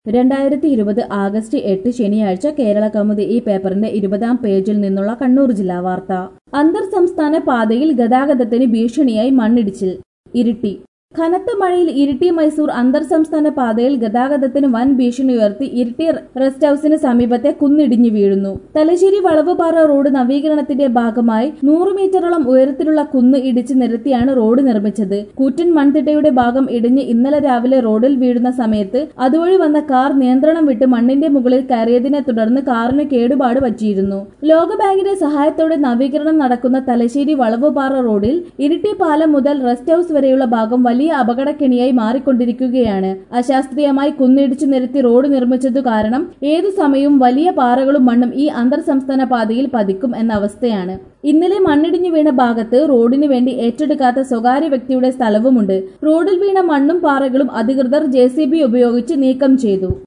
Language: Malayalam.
രണ്ടായിരത്തി ഇരുപത് ആഗസ്റ്റ് എട്ട് ശനിയാഴ്ച കേരള കൗമുദി ഈ പേപ്പറിന്റെ ഇരുപതാം പേജിൽ നിന്നുള്ള കണ്ണൂർ ജില്ലാ വാർത്ത അന്തർ സംസ്ഥാന പാതയിൽ ഗതാഗതത്തിന് ഭീഷണിയായി മണ്ണിടിച്ചിൽ ഇരിട്ടി കനത്ത മഴയിൽ ഇരിട്ടി മൈസൂർ അന്തർ സംസ്ഥാന പാതയിൽ ഗതാഗതത്തിന് വൻ ഭീഷണി ഉയർത്തി ഇരിട്ടി റെസ്റ്റ് ഹൌസിന് സമീപത്തെ കുന്നിടിഞ്ഞു വീഴുന്നു തലശ്ശേരി വളവുപാറ റോഡ് നവീകരണത്തിന്റെ ഭാഗമായി നൂറ് മീറ്ററോളം ഉയരത്തിലുള്ള കുന്ന് ഇടിച്ച് നിരത്തിയാണ് റോഡ് നിർമ്മിച്ചത് കൂറ്റൻ മൺതിട്ടയുടെ ഭാഗം ഇടിഞ്ഞ് ഇന്നലെ രാവിലെ റോഡിൽ വീഴുന്ന സമയത്ത് അതുവഴി വന്ന കാർ നിയന്ത്രണം വിട്ട് മണ്ണിന്റെ മുകളിൽ കയറിയതിനെ തുടർന്ന് കാറിന് കേടുപാട് പറ്റിയിരുന്നു ലോകബാങ്കിന്റെ സഹായത്തോടെ നവീകരണം നടക്കുന്ന തലശ്ശേരി വളവുപാറ റോഡിൽ ഇരിട്ടി പാലം മുതൽ റെസ്റ്റ് ഹൌസ് വരെയുള്ള ഭാഗം വലിയ അപകടക്കെണിയായി മാറിക്കൊണ്ടിരിക്കുകയാണ് അശാസ്ത്രീയമായി കുന്നിടിച്ചു നിരത്തി റോഡ് നിർമ്മിച്ചതു കാരണം ഏതു സമയവും വലിയ പാറകളും മണ്ണും ഈ അന്തർ സംസ്ഥാന പാതയിൽ പതിക്കും എന്ന അവസ്ഥയാണ് ഇന്നലെ മണ്ണിടിഞ്ഞു വീണ ഭാഗത്ത് റോഡിനു വേണ്ടി ഏറ്റെടുക്കാത്ത സ്വകാര്യ വ്യക്തിയുടെ സ്ഥലവുമുണ്ട് റോഡിൽ വീണ മണ്ണും പാറകളും അധികൃതർ ജെ ഉപയോഗിച്ച് നീക്കം ചെയ്തു